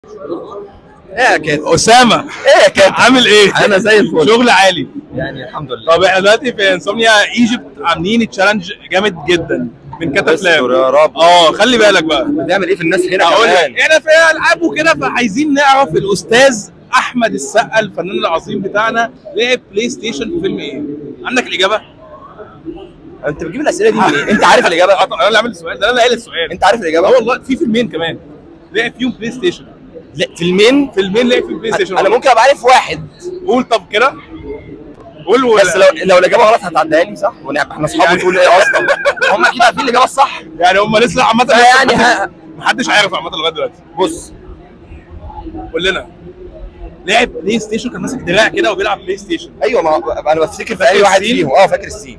ايه يا كابتن اسامه ايه يا كابتن عامل ايه؟ انا زي الفل شغل عالي يعني الحمد لله طب احنا دلوقتي في انسومنيا ايجيبت عاملين تشالنج جامد جدا من كتف استر لاب يا رب اه خلي بالك بقى بتعمل ايه في الناس هنا هقول كمان لك احنا في العاب وكده فعايزين نعرف الاستاذ احمد السقا الفنان العظيم بتاعنا لعب بلاي ستيشن في فيلم ايه؟ عندك الاجابه؟ انت بتجيب الاسئله دي منين انت عارف الاجابه انا اللي عامل السؤال ده انا اللي قايل السؤال انت عارف اه الاجابه والله في فيلمين كمان لعب فيهم بلاي ستيشن لا فيلمين فيلمين لعب فيهم بلاي ستيشن انا ممكن ابقى عارف واحد قول طب كده قول و... بس لو لو الاجابه غلط هتعديها لي صح ونبقى احنا اصحاب يعني- تقول ايه اصلا هم اكيد عارفين الاجابه الصح يعني هم لسه عامه لسه يعني محدش- ها- محدش عارف عامه لغايه دلوقتي بص قول لنا لعب بلاي ستيشن كان ماسك دراع كده وبيلعب بلاي ستيشن ايوه ما انا بفتكر في فاكر اي واحد السين؟ فيهم اه فاكر السين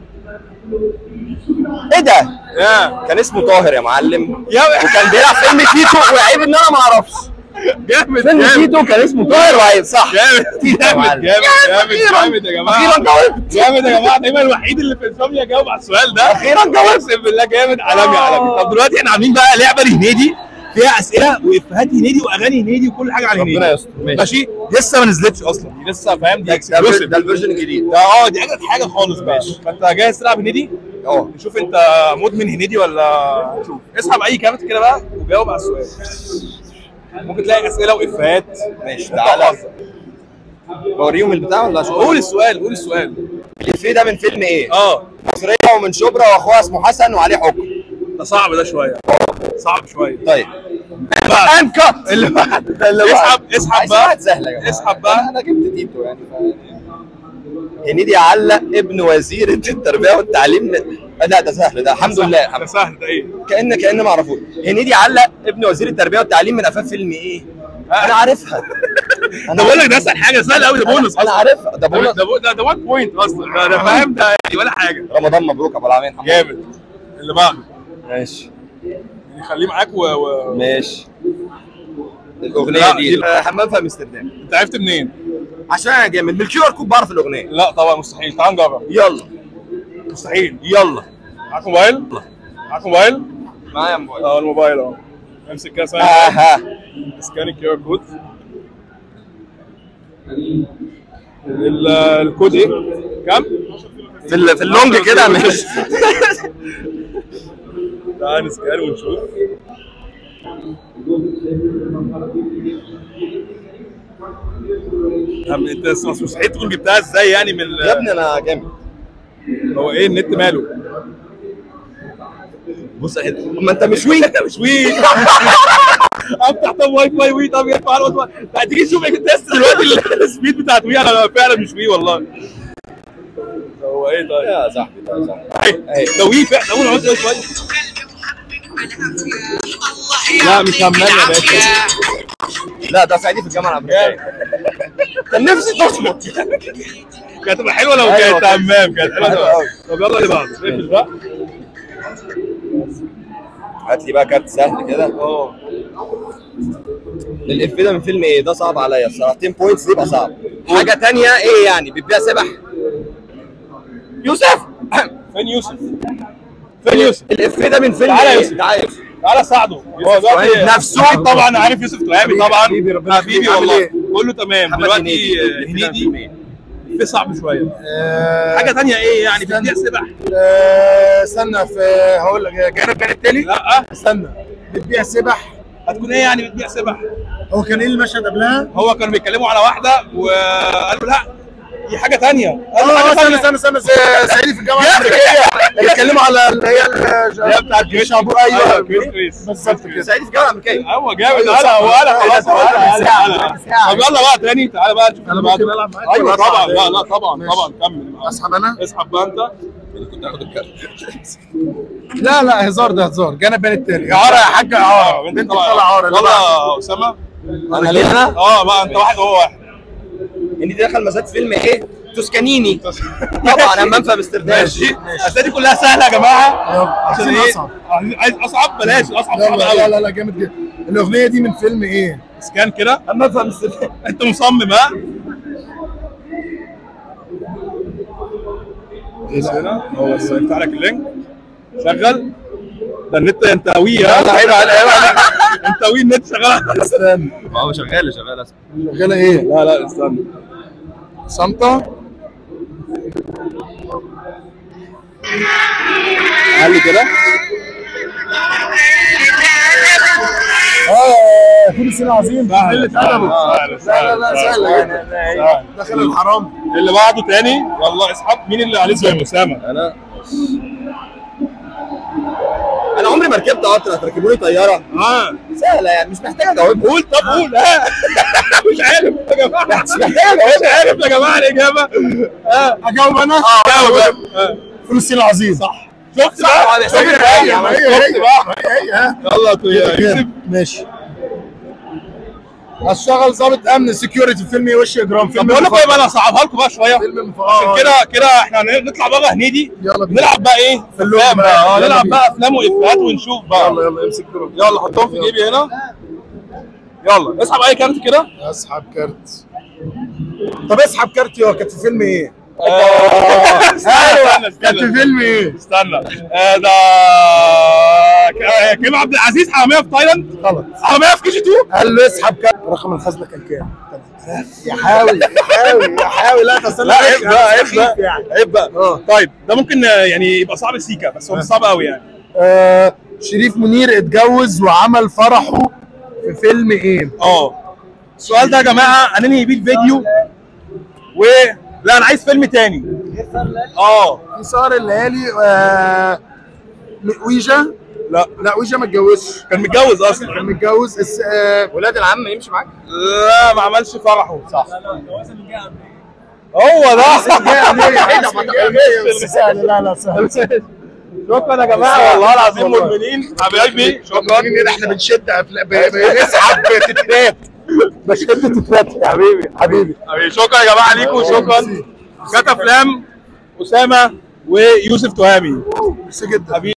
ايه ده يا كان اسمه طاهر يا معلم يا وكان بيلعب فيلم تيتو وعيب ان انا ما اعرفش جامد فيلم جامد تيتو كان اسمه طاهر وعيب صح جامد جامد معلم. جامد جامد جامد يا جماعه اخيرا جاوبت جامد يا جماعه دايما الوحيد اللي في انسومنيا جاوب على السؤال ده اخيرا جاوبت اقسم بالله جامد عالمي عالمي طب دلوقتي احنا عاملين بقى لعبه لهنيدي فيها اسئله وافيهات هنيدي واغاني هنيدي وكل حاجه على هنيدي ربنا يستر ماشي ماشي لسه ما نزلتش اصلا دي لسه فاهم دي ده اكسكلوسيف ده الفيرجن الجديد ده اه دي اجمد حاجه خالص بقى فانت جاهز تلعب هنيدي اه نشوف انت مدمن هنيدي ولا شوف اسحب اي كارت كده بقى وجاوب على السؤال ممكن تلاقي اسئله وافيهات ماشي انت تعالى وحظك. بوريهم البتاع ولا اشوف قول السؤال قول السؤال الافيه ده من فيلم ايه؟ اه مصريه ومن شبرا واخوها اسمه حسن وعليه حكم ده صعب ده شويه صعب شويه طيب بقى. ان كات اللي بعد ده اللي بعد. اسحب اسحب عايز بقى واحد سهله يا جماعه اسحب بقى. انا أنا جبت تيتو يعني ف... هنيدي علق ابن وزير التربيه والتعليم لا ده سهل ده الحمد لله ده الحمد سهل ده ايه كان كان ما اعرفوش هنيدي علق ابن وزير التربيه والتعليم من افلام فيلم ايه؟ انا عارفها ده بقول لك ده اسهل حاجه سهل قوي ده بونص انا اصلا عارفها ده ده بونص ده ده ده 1 بوينت اصلا ده ده فاهم ده يعني ولا حاجه رمضان مبروك ابو العالمين حمد جامد اللي بعده ماشي يعني خليه معاك و... و... ماشي لا، الاغنيه دي دي- آه، حمام في امستردام انت عرفت منين؟ عشان انا جامد من الكيو ار كود بعرف الاغنيه لا طبعا مستحيل تعال نجرب يلا مستحيل يلا معاك موبايل؟ معاك موبايل؟ معايا موبايل اه الموبايل اهو امسك كده ثانية اها سكان الكيو ار كود ال- الكود ايه؟ كام؟ في ال- في اللونج كده ماشي تعال نسكان ونشوف طب انت مستحيل تكون جبتها ازاي يعني من ال- يا ابني انا جامد هو ايه النت ماله؟ بص يا حد- ما انت مش وين مش وي افتح طب واي فاي وي طب يرفع الواي فاي لا تيجي تشوف التست دلوقتي السبيد بتاعت وي انا فعلا مش وي والله هو ايه طيب؟ يا صاحبي يا صاحبي ايه ده وي فعلا ده نقعد شويه لا مش همام يا باشا لا ده صعيدي في الجامعه الامريكيه كان نفسي تصمت كانت هتبقى حلوه لو أيوة. كانت همام كانت حلوه حلوة أوي. أوي. طب يلا اللي بعده اقفل بقى هات لي بقى كارت سهل كده اه الافيه ده من فيلم ايه ده صعب عليا الصراحه 10 بوينتس دي يبقى صعب حاجه تانية ايه يعني بتبيع سبح يوسف فين يوسف؟ فين يوسف؟ الافيه ده من فيلم تعالى يا ايه يوسف. تعالى يا يوسف تعالى ساعده هو يوسف دلوقتي تهامي نفسه. أكيد طبعا عارف يوسف تهامي طبعا حبيبي، ربنا حبيبي يخليك. عامل والله إيه؟ كله تمام محمد دلوقتي هنيدي. آه، الإفيه ده من فيلم هنيدي إيه؟ في صعب شويه آه، حاجه تانية ايه يعني بتبيع سبح آه، استنى في هقول لك جانب جانب تاني لا استنى بتبيع سبح هتكون ايه يعني بتبيع سبح هو كان ايه المشهد قبلها؟ هو كانوا بيتكلموا على واحده وقالوا لا دي حاجه تانية اه قالوا آه، حاجه استنى تانية استنى استنى س- صعيدي في الجامعه الامريكيه بيتكلموا على اللي هي اللي هي بتاعت كريس شابور ايوه كريس كريس بالظبط كده صعيدي في الجامعه الامريكيه هو جامد أيوة انا صح. هو انا خلاص هو انا ساعة. انا أنا. ساعة. طب يلا بقى تاني تعالى بقى نشوف انا اللي ممكن بعده. العب معاك ايوه ولا طبعا أصعب؟ لا لا طبعا ماشي. طبعا كمل اسحب انا اسحب بقى انت كنت هاخد الكارت لا لا هزار ده هزار جانب بين التاني عاره يا حاجه عاره انت بنت طبعا. طالعه عاره لا يلا بقى. يا اسامه انا ليه انا اه بقى انت واحد وهو واحد هنيدي دخل مزاد فيلم ايه توسكانيني طبعا همام في امستردام ماشي الاسئله دي كلها سهله يا جماعه يلا، عشان عايزين ايه اصعب عايز عايز اصعب بلاش اصعب صعب يلا لا قوي لا لا جامد جدا الاغنيه دي من فيلم ايه؟ سكان كده همام في امستردام انت مصمم ها هنا هو بس يفتح لك اللينك شغل ده النت انت وي ها عيب عليك عيب عليك انت وي النت شغال استنى ما هو شغال شغال اسمع شغاله ايه؟ لا لا استنى صامته علي كده اه فول الصين العظيم سهل قلة أدبه. سهل لا لا لا سهل يعني دخل الحرام اللي بعده تاني والله اسحب مين اللي عليه زي اسامه انا انا عمري ما ركبت قطر هتركبوني طياره اه سهله يعني مش محتاج اجاوب قول طب قول ها مش عارف يا جماعه مش محتاج مش عارف يا جماعه الاجابه اه اجاوب انا جاوب آه. فول الصين العظيم صح شفت صح، بقى هذا شفت سجل بقى هي، ما هي شفت بقى هي ها يلا يا يوسف ماشي اشتغل ضابط امن سكيورتي في فيلم إيه وش اجرام طب فيلم بقول لكم المفضل. ايه بقى انا هصعبها لكم بقى شويه فيلم المفضل. عشان كده كده احنا نطلع بره هنيدي يلا بينا. نلعب بقى ايه في اللعبة افلام بقى. اه يلا نلعب بينا. بقى افلام وافيهات ونشوف بقى يلا يلا امسك دول يلا حطهم في جيبي هنا يلا اسحب اي كارت كده اسحب كارت طب اسحب كارت يا كانت في فيلم ايه؟ ايوه كانت في فيلم ايه؟ استنى آه، ده ك- كريم عبد العزيز حراميه في تايلاند غلط حراميه في كي جي 2 قال له اسحب كارت رقم الخزنه كان كام؟ يحاول يحاول يحاول لا تصل لا عيب بقى عيب بقى يعني عيب بقى اه طيب ده ممكن آه، يعني يبقى صعب سيكا بس هو مش صعب قوي يعني آه، شريف منير اتجوز وعمل فرحه في فيلم ايه؟ اه السؤال ده يا جماعه هننهي بيه الفيديو و لا انا عايز فيلم تاني اه في سهر الليالي آه، ويجا لا لا ويجا ما اتجوزش كان متجوز اصلا كان متجوز الس... آه، ولاد العم يمشي معاك لا ما عملش فرحه صح هو ده سهل لا لا سهل شكرا يا جماعه والله العظيم مدمنين حبايبي شكرا احنا بنشد أفلا- ب- بنسحب تترات بشد تترات يا حبيبي حبيبي حبيبي شكرا يا جماعه ليكم شكرا كانت افلام اسامه ويوسف تهامي ميرسي جدا حبيبي